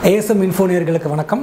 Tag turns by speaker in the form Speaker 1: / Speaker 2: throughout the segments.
Speaker 1: ASM இன்ஃபோனியர்களுக்கு வணக்கம்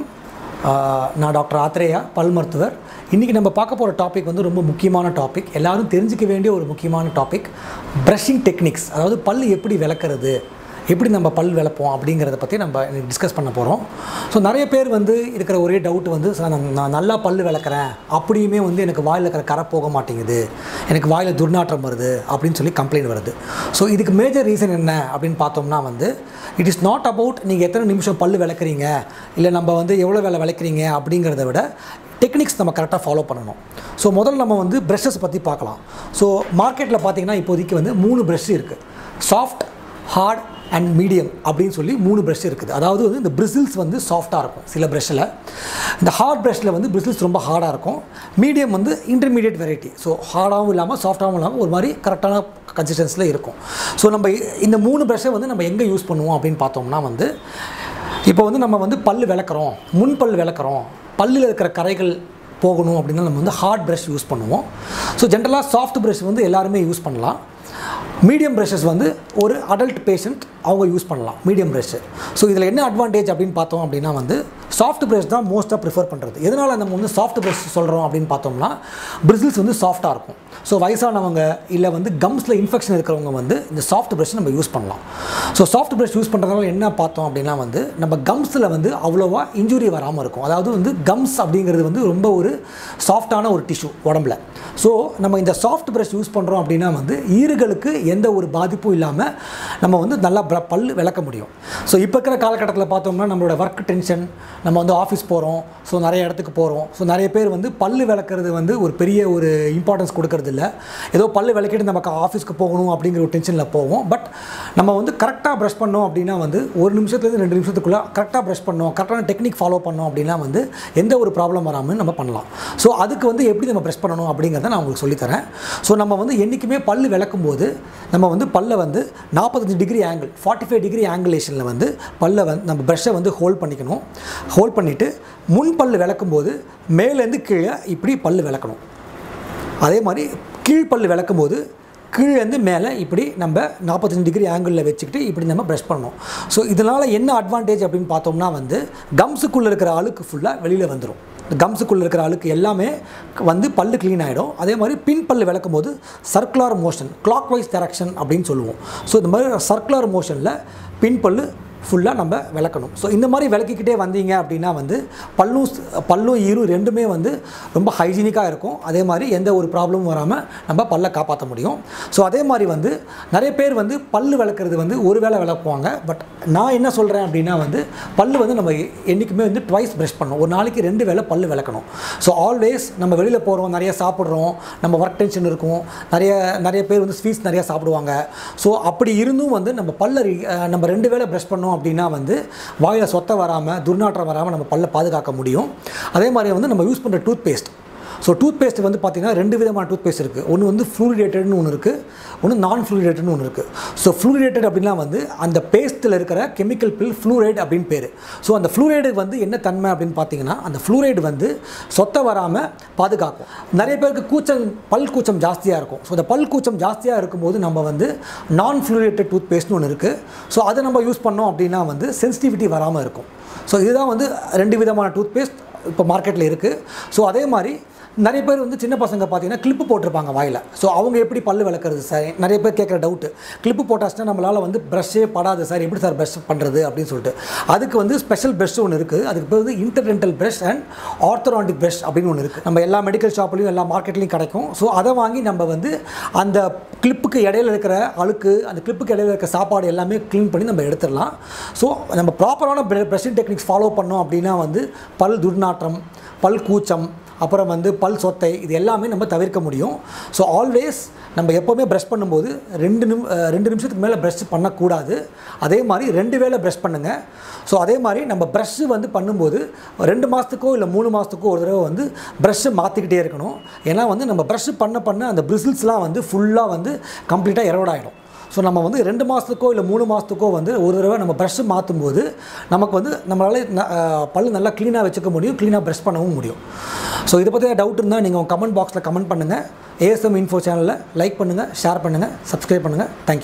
Speaker 1: ஆஹ் நான் doctor ஆத்ரேயா பல் மருத்துவர் இன்றைக்கி நம்ம பார்க்க போகிற டாபிக் வந்து ரொம்ப முக்கியமான டாபிக் எல்லாரும் தெரிஞ்சுக்க வேண்டிய ஒரு முக்கியமான டாபிக் ப்ரஷிங் டெக்னிக்ஸ் அதாவது பல் எப்படி விளக்குறது எப்படி நம்ம பல் விளப்போம் அப்படிங்கிறத பற்றி நம்ம டிஸ்கஸ் பண்ண போகிறோம் ஸோ நிறைய பேர் வந்து இருக்கிற ஒரே டவுட் வந்து சார் நான் நான் நல்லா பல் விளக்குறேன் அப்படியுமே வந்து எனக்கு வாயில் இருக்கிற கரை போக மாட்டேங்குது எனக்கு வாயில் துர்நாற்றம் வருது அப்படின்னு சொல்லி கம்ப்ளைண்ட் வருது ஸோ இதுக்கு மேஜர் ரீசன் என்ன அப்படின்னு பார்த்தோம்னா வந்து இட் இஸ் நாட் அபவுட் நீங்கள் எத்தனை நிமிஷம் பல் விளக்குறீங்க இல்லை நம்ம வந்து எவ்வளோ வேலை விளக்குறீங்க அப்படிங்கிறத விட டெக்னிக்ஸ் நம்ம கரெக்டாக ஃபாலோ பண்ணணும் ஸோ முதல்ல நம்ம வந்து ப்ரஷஸ் பற்றி பார்க்கலாம் ஸோ மார்க்கெட்டில் பார்த்தீங்கன்னா இப்போதைக்கு வந்து மூணு ப்ரஷ் இருக்குது சாஃப்ட் ஹார்ட் அண்ட் மீடியம் அப்படின்னு சொல்லி மூணு ப்ரஷ் இருக்குது அதாவது வந்து இந்த பிரிசில்ஸ் வந்து சாஃப்டாக இருக்கும் சில ப்ரஷ்ஷில் இந்த ஹார்ட் ப்ரஷ்ஷில் வந்து பிரிசில்ஸ் ரொம்ப ஹார்டாக இருக்கும் மீடியம் வந்து இன்டர்மீடியட் வெரைட்டி ஸோ ஹார்டாகவும் இல்லாமல் சாஃப்டாகவும் இல்லாமல் ஒரு மாதிரி கரெக்டான கன்சிஸ்டன்ஸில் இருக்கும் ஸோ நம்ம இந்த மூணு ப்ரஷ்ஷை வந்து நம்ம எங்கே யூஸ் பண்ணுவோம் அப்படின்னு பார்த்தோம்னா வந்து இப்போ வந்து நம்ம வந்து பல் விளக்குறோம் முன் பல் விளக்குறோம் பல்லில் இருக்கிற கரைகள் போகணும் அப்படின்னா நம்ம வந்து ஹார்ட் ப்ரஷ் யூஸ் பண்ணுவோம் ஸோ ஜென்ரலாக சாஃப்ட் ப்ரஷ் வந்து எல்லாருமே யூஸ் பண்ணலாம் மீடியம் ப்ரஷஸ் வந்து ஒரு அடல்ட் பேஷண்ட் அவங்க யூஸ் பண்ணலாம் மீடியம் ப்ரஷ்ஷு ஸோ இதில் என்ன அட்வான்டேஜ் அப்படின்னு பார்த்தோம் அப்படின்னா வந்து சாஃப்ட் ப்ரஷ் தான் மோஸ்ட்டாக ப்ரிஃபர் பண்ணுறது எதனால் நம்ம வந்து சாஃப்ட் ப்ரஷ் சொல்கிறோம் அப்படின்னு பார்த்தோம்னா பிரிசில்ஸ் வந்து சாஃப்டாக இருக்கும் ஸோ வயசானவங்க இல்லை வந்து கம்ஸில் இன்ஃபெக்ஷன் இருக்கிறவங்க வந்து இந்த சாஃப்ட் ப்ரஷ் நம்ம யூஸ் பண்ணலாம் ஸோ சாஃப்ட் ப்ரஷ் யூஸ் பண்ணுறதுனால என்ன பார்த்தோம் அப்படின்னா வந்து நம்ம கம்ஸில் வந்து அவ்வளோவா இன்ஜுரி வராமல் இருக்கும் அதாவது வந்து கம்ஸ் அப்படிங்கிறது வந்து ரொம்ப ஒரு சாஃப்டான ஒரு டிஷ்யூ உடம்புல ஸோ நம்ம இந்த சாஃப்ட் ப்ரஷ் யூஸ் பண்ணுறோம் அப்படின்னா வந்து ஈறுகளுக்கு எந்த ஒரு பாதிப்பும் இல்லாமல் நம்ம வந்து நல்லா ப்ர- பல் விளக்க முடியும் ஸோ இப்போ இருக்கிற காலகட்டத்தில் பார்த்தோம்னா நம்மளோட ஒர்க் டென்ஷன் நம்ம வந்து ஆஃபீஸ் போகிறோம் ஸோ நிறைய இடத்துக்கு போகிறோம் ஸோ நிறைய பேர் வந்து பல் விளக்குறது வந்து ஒரு பெரிய ஒரு இம்பார்ட்டன்ஸ் கொடுக்கறது இல்லை ஏதோ பல் விளக்கிட்டு நமக்கு ஆஃபீஸ்க்கு போகணும் அப்படிங்கிற ஒரு டென்ஷனில் போவோம் பட் நம்ம வந்து கரெக்டாக ப்ரஷ் பண்ணோம் அப்படின்னா வந்து ஒரு நிமிஷத்துலேருந்து ரெண்டு நிமிஷத்துக்குள்ளே கரெக்டாக ப்ரஷ் பண்ணோம் கரெக்டான டெக்னிக் ஃபாலோ பண்ணோம் அப்படின்னா வந்து எந்த ஒரு ப்ராப்ளம் வராமல் நம்ம பண்ணலாம் ஸோ அதுக்கு வந்து எப்படி நம்ம ப்ரெஸ் பண்ணணும் அப்படிங்கிறத நான் உங்களுக்கு சொல்லித்தரேன் ஸோ நம்ம வந்து என்றைக்குமே பல் விளக்கும் போது நம்ம வந்து பல்லை வந்து நாற்பத்தஞ்சு degree angle forty five degree ஆங்கிலேஷனில் வந்து பல்லை வந்து நம்ம ப்ரஷ்ஷை வந்து ஹோல்ட் பண்ணிக்கணும் ஹோல்ட் பண்ணிவிட்டு முன் பல் விளக்கும் போது மேலேருந்து கீழே இப்படி பல் விளக்கணும் அதே மாதிரி கீழ்ப்பல் விளக்கும் போது கீழேருந்து மேலே இப்படி நம்ம நாற்பத்தஞ்சு டிகிரி ஆங்கிளில் வச்சுக்கிட்டு இப்படி நம்ம ப்ரஷ் பண்ணணும் ஸோ இதனால் என்ன அட்வான்டேஜ் அப்படின்னு பார்த்தோம்னா வந்து கம்ஸுக்குள்ளே இருக்கிற அழுக்கு ஃபுல்லாக வெளியில் வந்துடும் கம்ஸுக்குள்ளே இருக்கிற அழுக்கு எல்லாமே வந்து பல்லு க்ளீன் ஆகிடும் அதே மாதிரி பின் பல்லு விளக்கும் போது circular motion clockwise direction அப்படின்னு சொல்லுவோம் ஸோ இந்த மாதிரி சர்க்குலர் மோஷனில் பின் பல்லு ஃபுல்லாக நம்ம விளக்கணும் ஸோ இந்த மாதிரி விளக்கிக்கிட்டே வந்தீங்க அப்படின்னா வந்து பல்லும் ஸ்- பல்லும் ஈரும் ரெண்டுமே வந்து ரொம்ப ஹைஜீனிக்காக இருக்கும் அதே மாதிரி எந்த ஒரு ப்ராப்ளமும் வராமல் நம்ம பல்லை காப்பாற்ற முடியும் ஸோ அதே மாதிரி வந்து நிறைய பேர் வந்து பல்லு விளக்குறது வந்து ஒரு வேளை விளக்குவாங்க பட் நான் என்ன சொல்கிறேன் அப்படின்னா வந்து பல்லு வந்து நம்ம என்றைக்குமே வந்து ட்வைஸ் ப்ரஷ் பண்ணணும் ஒரு நாளைக்கு ரெண்டு வேளை பல்லு விளக்கணும் ஸோ ஆல்வேஸ் நம்ம வெளியில் போகிறோம் நிறைய சாப்பிட்றோம் நம்ம ஒர்க் டென்ஷன் இருக்கும் நிறைய நிறைய பேர் வந்து ஸ்வீட்ஸ் நிறைய சாப்பிடுவாங்க ஸோ அப்படி இருந்தும் வந்து நம்ம பல்ல ரி- அஹ் நம்ம ரெண்டு வேளை ப்ரஷ் பண்ணோம் அப்படின்னா வந்து வாயில் சொத்தை வராமல் துர்நாற்றம் வராமல் நம்ம பல்ல பாதுகாக்க முடியும் அதே மாதிரி வந்து நம்ம யூஸ் பண்ணுற toothpaste so toothpaste வந்து பார்த்திங்கன்னா ரெண்டு விதமான டூத் பேஸ்ட் இருக்குது ஒன்று வந்து ஃப்ளூரிடேட்டட்னு ஒன்று இருக்குது ஒன்று நான் ஃப்ளூரிடேட்டட்னு ஒன்று இருக்குது ஸோ ஃப்ளூரிடேட்டட் அப்படின்னா வந்து அந்த பேஸ்ட்டில் இருக்கிற கெமிக்கல் பில் ஃப்ளூரைடு அப்படின்னு பேர் ஸோ அந்த ஃப்ளூரைடு வந்து என்ன தன்மை அப்படின்னு பார்த்தீங்கன்னா அந்த ஃப்ளூரைடு வந்து சொத்தை வராமல் பாதுகாக்கும் நிறைய பேருக்கு கூச்சம் பல் கூச்சம் ஜாஸ்தியாக இருக்கும் ஸோ அந்த பல் கூச்சம் ஜாஸ்தியாக இருக்கும்போது நம்ம வந்து நான் ஃப்ளூரிடேட்டட் டூத் பேஸ்ட்னு ஒன்று இருக்குது ஸோ அதை நம்ம யூஸ் பண்ணோம் அப்படின்னா வந்து சென்சிட்டிவிட்டி வராமல் இருக்கும் ஸோ இதுதான் வந்து ரெண்டு விதமான டூத் பேஸ்ட் இப்போ மார்க்கெட்டில் இருக்குது ஸோ அதே மாதிரி நிறைய பேர் வந்து சின்ன பசங்க பார்த்தீங்கன்னா கிளிப்பு போட்டிருப்பாங்க வாயில் ஸோ அவங்க எப்படி பல்லு விளக்குறது சார் நிறைய பேர் கேட்குற டவுட்டு கிளிப்பு போட்டாச்சுன்னா நம்மளால் வந்து ப்ரஷ்ஷே படாது சார் எப்படி சார் ப்ரஷ் பண்ணுறது அப்படின்னு சொல்லிட்டு அதுக்கு வந்து ஸ்பெஷல் ப்ரஷ் ஒன்று இருக்குது அதுக்கு பேர் வந்து interdental brush and orthodontic brush அப்படின்னு ஒன்று இருக்குது நம்ம எல்லா மெடிக்கல் ஷாப்லையும் எல்லா மார்க்கெட்லையும் கிடைக்கும் ஸோ அதை வாங்கி நம்ம வந்து அந்த கிளிப்புக்கு இடையில இருக்கிற அழுக்கு அந்த கிளிப்புக்கு இடையில இருக்கிற சாப்பாடு எல்லாமே க்ளீன் பண்ணி நம்ம எடுத்துடலாம் ஸோ நம்ம ப்ராப்பரான ப்ரஷிங் டெக்னிக்ஸ் ஃபாலோ பண்ணோம் அப்படின்னா வந்து பல் துர்நாற்றம் பல் கூச்சம் அப்புறம் வந்து பல் சொத்தை இது எல்லாமே நம்ம தவிர்க்க முடியும் ஸோ ஆல்வேஸ் நம்ம எப்போவுமே ப்ரஷ் பண்ணும்போது ரெண்டு நிமி அஹ் ரெண்டு நிமிஷத்துக்கு மேலே ப்ரஷ் பண்ணக்கூடாது அதே மாதிரி ரெண்டு வேளை ப்ரஷ் பண்ணுங்கள் ஸோ அதே மாதிரி நம்ம ப்ரஷ்ஷு வந்து பண்ணும்போது ரெண்டு மாதத்துக்கோ இல்லை மூணு மாதத்துக்கோ ஒரு தடவை வந்து ப்ரஷ்ஷை மாற்றிக்கிட்டே இருக்கணும் ஏன்னா வந்து நம்ம ப்ரஷ் பண்ண பண்ண அந்த பிரிசில்ஸ்லாம் வந்து ஃபுல்லாக வந்து கம்ப்ளீட்டாக எரோட் ஆகிடும் ஸோ நம்ம வந்து ரெண்டு மாதத்துக்கோ இல்லை மூணு மாதத்துக்கோ வந்து ஒரு தடவை நம்ம ப்ரஷ் மாற்றும் போது நமக்கு வந்து நம்மளால் ந- அஹ் பல்லு நல்லா க்ளீனாக வச்சுக்க முடியும் க்ளீனாக ப்ரஷ் பண்ணவும் முடியும் ஸோ இதை பற்றி டவுட் இருந்தால் நீங்கள் கமெண்ட் பாக்ஸில் கமெண்ட் பண்ணுங்கள் ஏஎஸ்எம் இன்ஃபோ சேனலில் லைக் பண்ணுங்கள் ஷேர் பண்ணுங்கள் சப்ஸ்கிரைப் பண்ணுங்கள் தேங்க்யூ